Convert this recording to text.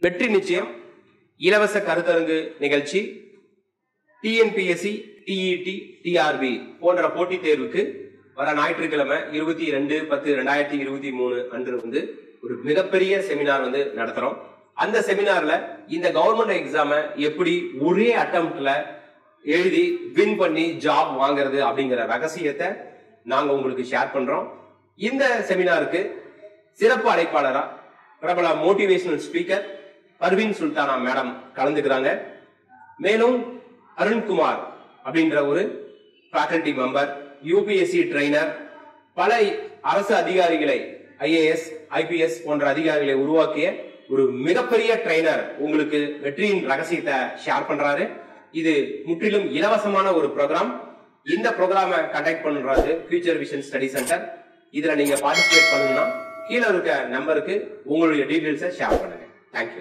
வெற்றி நிச்சயம் இலவச கருத்தரங்கு நிகழ்ச்சி டிஎன்பிஎஸ்சி டிஇடி டிஆர்பி போன்ற போட்டித் தேர்வுக்கு வர ஞாயிற்றுக்கிழமை இருபத்தி ரெண்டு பத்து ரெண்டாயிரத்தி இருபத்தி மூணு அன்று வந்து ஒரு மிகப்பெரிய செமினார் வந்து நடத்துறோம் அந்த செமினார்ல இந்த கவர்மெண்ட் எக்ஸாம எப்படி ஒரே அட்டம்ப்ட்ல எழுதி வின் பண்ணி ஜாப் வாங்குறது அப்படிங்கிற ரகசியத்தை நாங்க உங்களுக்கு ஷேர் பண்றோம் இந்த செமினாருக்கு சிறப்பு அழைப்பாளரா பிரபல motivational speaker Parveen Sultana madam கலந்துக்கிறாங்க மேலும் அருண்குமார் அப்படின்ற ஒரு ஃபேக்கல்டி மெம்பர் யூபிஎஸ்சி ட்ரெயினர் பல அரசு அதிகாரிகளை ஐஏஎஸ் ஐபிஎஸ் போன்ற அதிகாரிகளை உருவாக்கிய ஒரு மிகப்பெரிய ட்ரெயினர் உங்களுக்கு வெற்றியின் ரகசியத்தை ஷேர் பண்றாரு இது முற்றிலும் இலவசமான ஒரு ப்ரோக்ராம் இந்த ப்ரோக்ராமை கண்டக்ட் பண்றது ஃபியூச்சர் விஷன் ஸ்டடி சென்டர் இதுல நீங்க பார்ட்டிசிபேட் பண்ணணும்னா கீழே இருக்க நம்பருக்கு உங்களுடைய டீடைல்ஸை ஷேர் பண்ணுங்க தேங்க்யூ